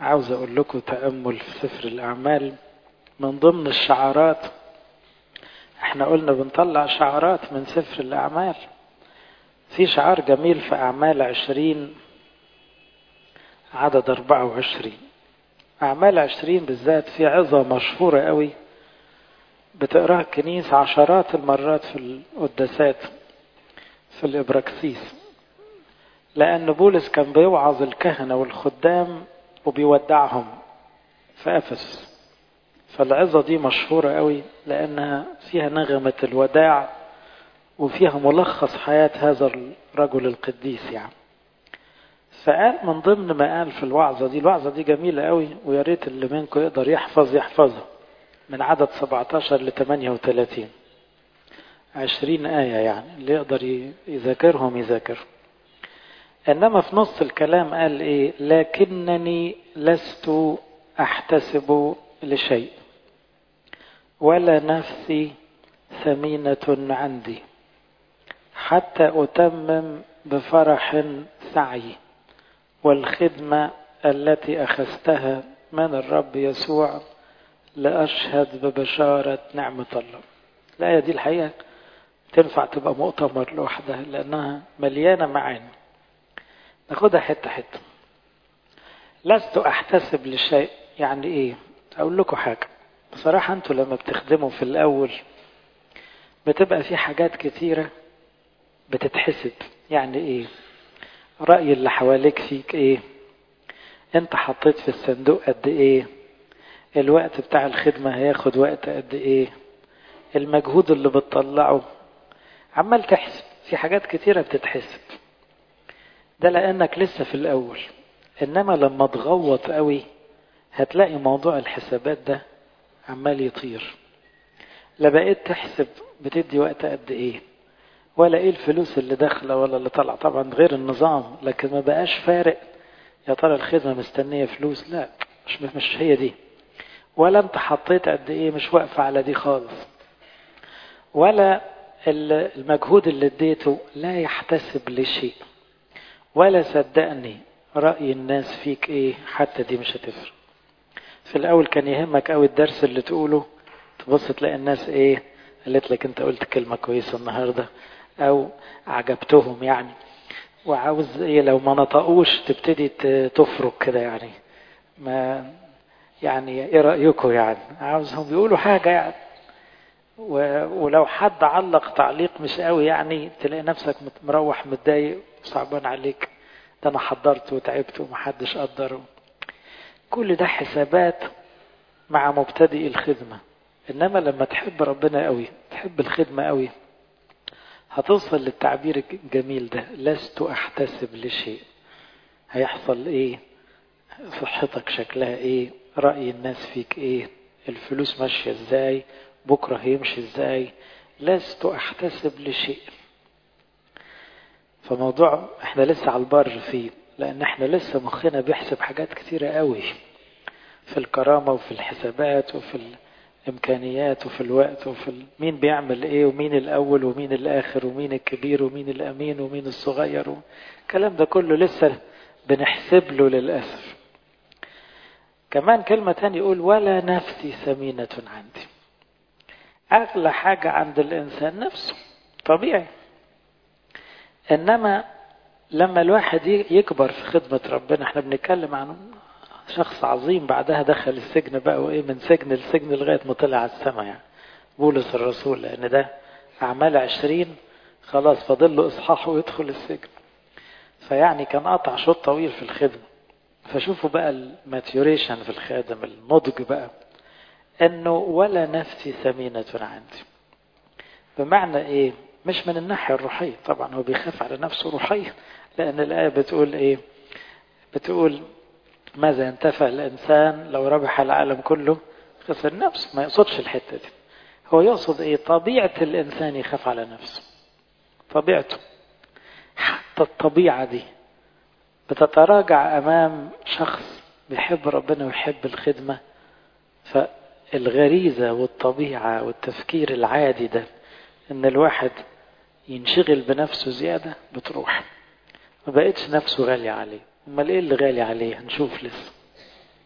عاوز أقول لكم تأمل في سفر الأعمال من ضمن الشعارات احنا قلنا بنطلع شعارات من سفر الأعمال في شعار جميل في أعمال عشرين عدد أربعة وعشرين أعمال عشرين بالذات في عظة مشهورة قوي بتقراها الكنيسة عشرات المرات في القداسات في الإبراكسيس لأن بولس كان بيوعظ الكهنة والخدام وبيودعهم في أفسس فالعظة دي مشهورة قوي لأنها فيها نغمة الوداع وفيها ملخص حياة هذا الرجل القديس يعني فقال من ضمن ما قال في الوعظة دي الوعظة دي جميلة قوي ويا ريت اللي منكم يقدر يحفظ يحفظها من عدد 17 ل 38 20 آية يعني اللي يقدر يذاكرهم يذاكرهم إنما في نص الكلام قال إيه لكنني لست أحتسب لشيء ولا نفسي ثمينة عندي حتى أتمم بفرح سعي والخدمة التي أخذتها من الرب يسوع لأشهد ببشارة نعمة الله الآية دي الحقيقة تنفع تبقى مؤتمر لوحدها لأنها مليانة معاني ناخدها حتة حتة لست أحتسب لشيء يعني إيه أقول لكم حاجة بصراحة أنتوا لما بتخدموا في الأول بتبقى في حاجات كتيرة بتتحسب يعني إيه رأي اللي حواليك فيك إيه أنت حطيت في الصندوق قد إيه الوقت بتاع الخدمة هياخد وقت قد إيه المجهود اللي بتطلعه عمال تحسب في حاجات كتيرة بتتحسب ده لأنك لسه في الأول إنما لما تغوط قوي هتلاقي موضوع الحسابات ده عمال يطير لا بقيت تحسب بتدي وقت قد ايه ولا ايه الفلوس اللي داخله ولا اللي طالعه طبعا غير النظام لكن ما بقاش فارق يا ترى الخدمه مستنيه فلوس لا مش مش هي دي ولا انت حطيت قد ايه مش واقفه على دي خالص ولا المجهود اللي اديته لا يحتسب لشيء ولا صدقني رأي الناس فيك ايه حتى دي مش هتفرق في الاول كان يهمك قوي الدرس اللي تقوله تبص تلاقي الناس ايه قالت لك انت قلت كلمة كويسة النهاردة او عجبتهم يعني وعاوز ايه لو ما نطقوش تبتدي تفرك كده يعني ما يعني ايه رأيكم يعني عاوزهم بيقولوا حاجة يعني ولو حد علق تعليق مش قوي يعني تلاقي نفسك مروح متضايق وصعبان عليك ده انا حضرت وتعبت ومحدش قدره كل ده حسابات مع مبتدئ الخدمة إنما لما تحب ربنا قوي تحب الخدمة قوي هتوصل للتعبير الجميل ده لست أحتسب لشيء هيحصل إيه صحتك شكلها إيه رأي الناس فيك إيه الفلوس ماشية إزاي بكرة هيمشي إزاي لست أحتسب لشيء فموضوع احنا لسه على البر فيه لان احنا لسه مخنا بيحسب حاجات كتيرة قوي في الكرامة وفي الحسابات وفي الامكانيات وفي الوقت وفي ال... مين بيعمل ايه ومين الاول ومين الاخر ومين الكبير ومين الامين ومين الصغير و... الكلام ده كله لسه بنحسب له للاسف كمان كلمة تانية يقول ولا نفسي ثمينة عندي اغلى حاجة عند الانسان نفسه طبيعي انما لما الواحد يكبر في خدمة ربنا احنا بنتكلم عن شخص عظيم بعدها دخل السجن بقى وايه من سجن لسجن لغاية ما طلع على السماء يعني بولس الرسول لان ده اعمال عشرين خلاص فاضل له اصحاح ويدخل السجن فيعني كان قطع شوط طويل في الخدمة فشوفوا بقى الماتيوريشن في الخادم النضج بقى انه ولا نفسي ثمينة عندي بمعنى ايه مش من الناحية الروحية طبعا هو بيخاف على نفسه روحيا لأن الآية بتقول إيه بتقول ماذا ينتفع الإنسان لو ربح العالم كله خسر نفسه ما يقصدش الحتة دي هو يقصد إيه طبيعة الإنسان يخاف على نفسه طبيعته حتى الطبيعة دي بتتراجع أمام شخص بيحب ربنا ويحب الخدمة فالغريزة والطبيعة والتفكير العادي ده إن الواحد ينشغل بنفسه زيادة بتروح ما بقتش نفسه غالية عليه امال ايه اللي غالي عليه هنشوف لسه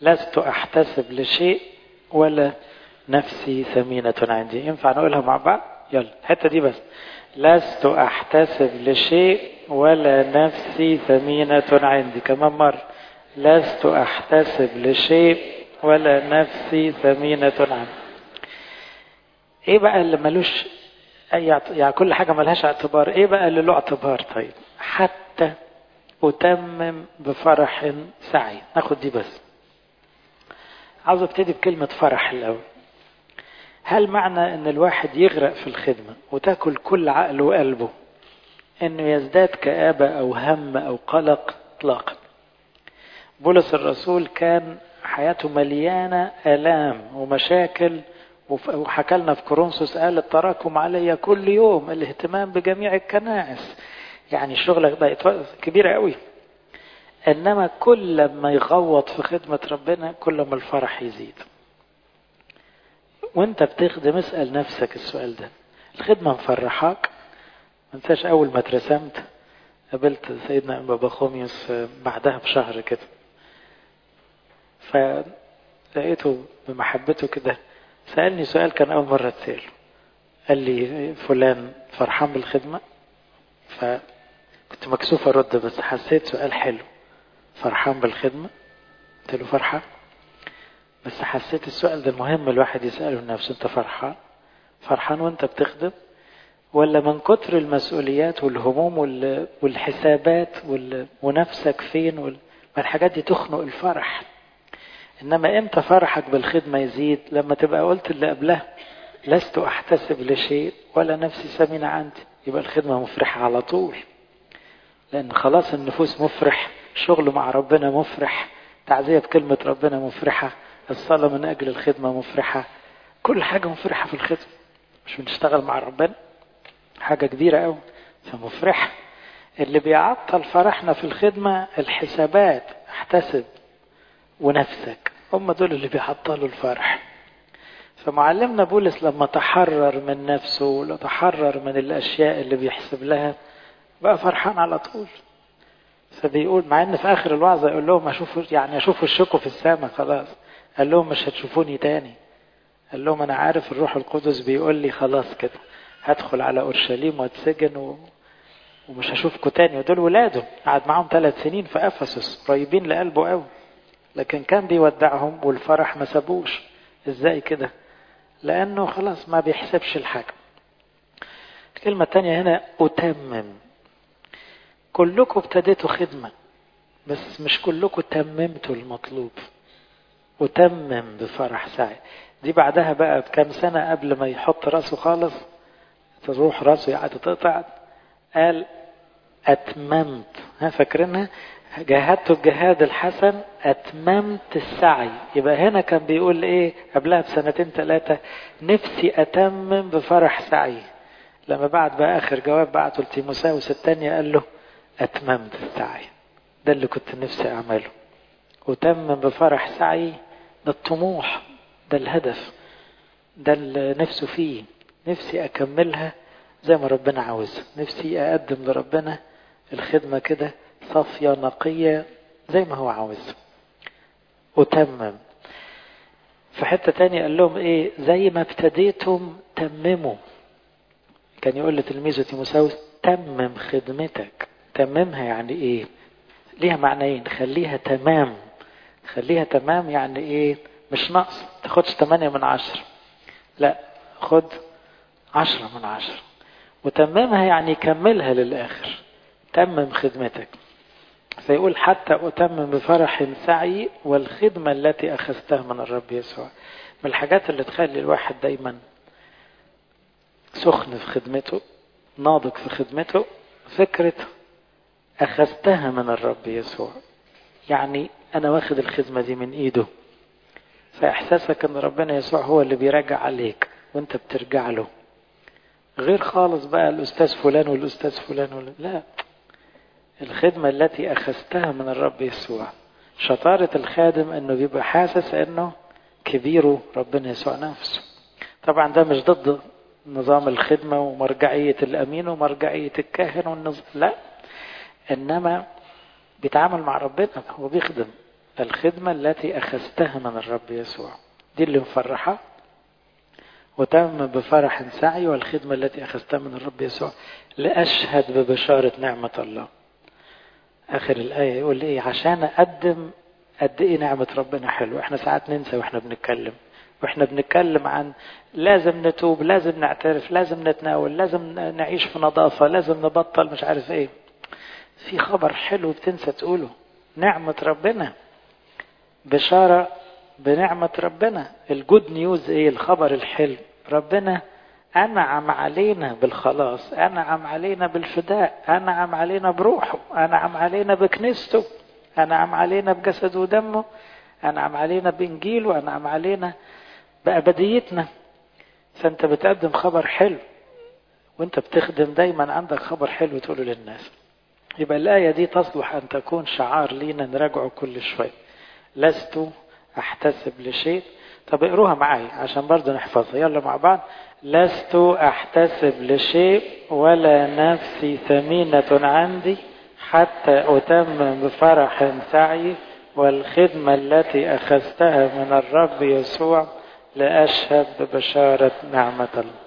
لست أحتسب لشيء ولا نفسي ثمينة عندي ينفع نقولها مع بعض يلا الحتة دي بس لست أحتسب لشيء ولا نفسي ثمينة عندي كمان مرة لست أحتسب لشيء ولا نفسي ثمينة عندي ايه بقى اللي ملوش اي يعني كل حاجة ملهاش اعتبار ايه بقى اللي له اعتبار طيب حتى اتمم بفرح سعي ناخد دي بس عاوز ابتدي بكلمة فرح الاول هل معنى ان الواحد يغرق في الخدمة وتاكل كل عقله وقلبه انه يزداد كآبة او هم او قلق اطلاقا بولس الرسول كان حياته مليانة آلام ومشاكل وحكى لنا في كورنثوس قال التراكم علي كل يوم الاهتمام بجميع الكنائس يعني الشغل بقت كبيرة قوي انما كل ما يغوط في خدمة ربنا كل ما الفرح يزيد وانت بتخدم اسأل نفسك السؤال ده الخدمة مفرحاك ما انساش اول ما اترسمت قابلت سيدنا بابا خوميوس بعدها بشهر كده فلقيته بمحبته كده سألني سؤال كان أول مرة تسأله قال لي فلان فرحان بالخدمة فكنت مكسوف أرد بس حسيت سؤال حلو فرحان بالخدمة قلت له فرحان بس حسيت السؤال ده مهم الواحد يسأله لنفسه أنت فرحان فرحان وأنت بتخدم ولا من كتر المسؤوليات والهموم والحسابات ونفسك فين وال... ما الحاجات دي تخنق الفرح انما امتى فرحك بالخدمه يزيد لما تبقى قلت اللي قبلها لست احتسب لشيء ولا نفسي سمينة عندي يبقى الخدمه مفرحه على طول لان خلاص النفوس مفرح شغل مع ربنا مفرح تعزيه بكلمه ربنا مفرحه الصلاه من اجل الخدمه مفرحه كل حاجه مفرحه في الخدمه مش بنشتغل مع ربنا حاجه كبيره قوي فمفرحه اللي بيعطل فرحنا في الخدمه الحسابات احتسب ونفسك هم دول اللي بيعطلوا الفرح فمعلمنا بولس لما تحرر من نفسه وتحرر من الأشياء اللي بيحسب لها بقى فرحان على طول فبيقول مع ان في اخر الوعظه يقول لهم اشوفوا يعني اشوفوا الشكو في السماء خلاص قال لهم مش هتشوفوني تاني قال لهم انا عارف الروح القدس بيقول لي خلاص كده هدخل على اورشليم واتسجن و... ومش هشوفكم تاني ودول ولاده قعد معاهم ثلاث سنين في افسس قريبين لقلبه قوي لكن كان بيودعهم والفرح ما سابوش ازاي كده لانه خلاص ما بيحسبش الحاجة الكلمة الثانية هنا أتمم كلكم ابتديتوا خدمة بس مش كلكم تممتوا المطلوب أتمم بفرح سعي دي بعدها بقى بكام سنة قبل ما يحط راسه خالص تروح راسه يعني تقطع قال أتممت ها فاكرينها جاهدت الجهاد الحسن أتممت السعي يبقى هنا كان بيقول إيه قبلها بسنتين ثلاثة نفسي أتمم بفرح سعي لما بعد بقى آخر جواب بعته لتيموساوس الثانية قال له أتممت السعي ده اللي كنت نفسي أعمله أتمم بفرح سعي ده الطموح ده الهدف ده اللي نفسه فيه نفسي أكملها زي ما ربنا عاوز نفسي أقدم لربنا الخدمة كده صافية نقية زي ما هو عاوز أتمم في حتة تانية قال لهم إيه زي ما ابتديتم تمموا كان يقول لتلميذه تيموساوس تمم خدمتك تممها يعني إيه ليها معنيين خليها تمام خليها تمام يعني إيه مش نقص تاخدش تمانية من عشر لا خد عشرة من عشرة وتممها يعني كملها للآخر تمم خدمتك فيقول حتى أتمم بفرح سعي والخدمة التي أخذتها من الرب يسوع من الحاجات اللي تخلي الواحد دايما سخن في خدمته ناضج في خدمته فكرة أخذتها من الرب يسوع يعني أنا واخد الخدمة دي من إيده فإحساسك أن ربنا يسوع هو اللي بيراجع عليك وأنت بترجع له غير خالص بقى الأستاذ فلان والأستاذ فلان ولا لا الخدمة التي أخذتها من الرب يسوع شطارة الخادم أنه بيبقى حاسس أنه كبيره ربنا يسوع نفسه طبعا ده مش ضد نظام الخدمة ومرجعية الأمين ومرجعية الكاهن والنظام لا إنما بيتعامل مع ربنا هو بيخدم الخدمة التي أخذتها من الرب يسوع دي اللي مفرحة وتم بفرح سعي والخدمة التي أخذتها من الرب يسوع لأشهد ببشارة نعمة الله آخر الآية يقول إيه عشان أقدم قد إيه نعمة ربنا حلوة إحنا ساعات ننسى وإحنا بنتكلم وإحنا بنتكلم عن لازم نتوب لازم نعترف لازم نتناول لازم نعيش في نظافة لازم نبطل مش عارف إيه في خبر حلو بتنسى تقوله نعمة ربنا بشارة بنعمة ربنا الجود نيوز ايه الخبر الحلو ربنا أنعم علينا بالخلاص أنعم علينا بالفداء أنعم علينا بروحه أنعم علينا بكنيسته أنعم علينا بجسده ودمه أنعم علينا بإنجيله أنعم علينا بأبديتنا فأنت بتقدم خبر حلو وانت بتخدم دايما عندك خبر حلو تقوله للناس يبقى الآية دي تصلح أن تكون شعار لينا نراجعه كل شوية لست أحتسب لشيء طب اقروها معايا عشان برضه نحفظها يلا مع بعض لست أحتسب لشيء ولا نفسي ثمينة عندي حتى أتمم بفرح سعي والخدمة التي أخذتها من الرب يسوع لأشهد ببشارة نعمة الله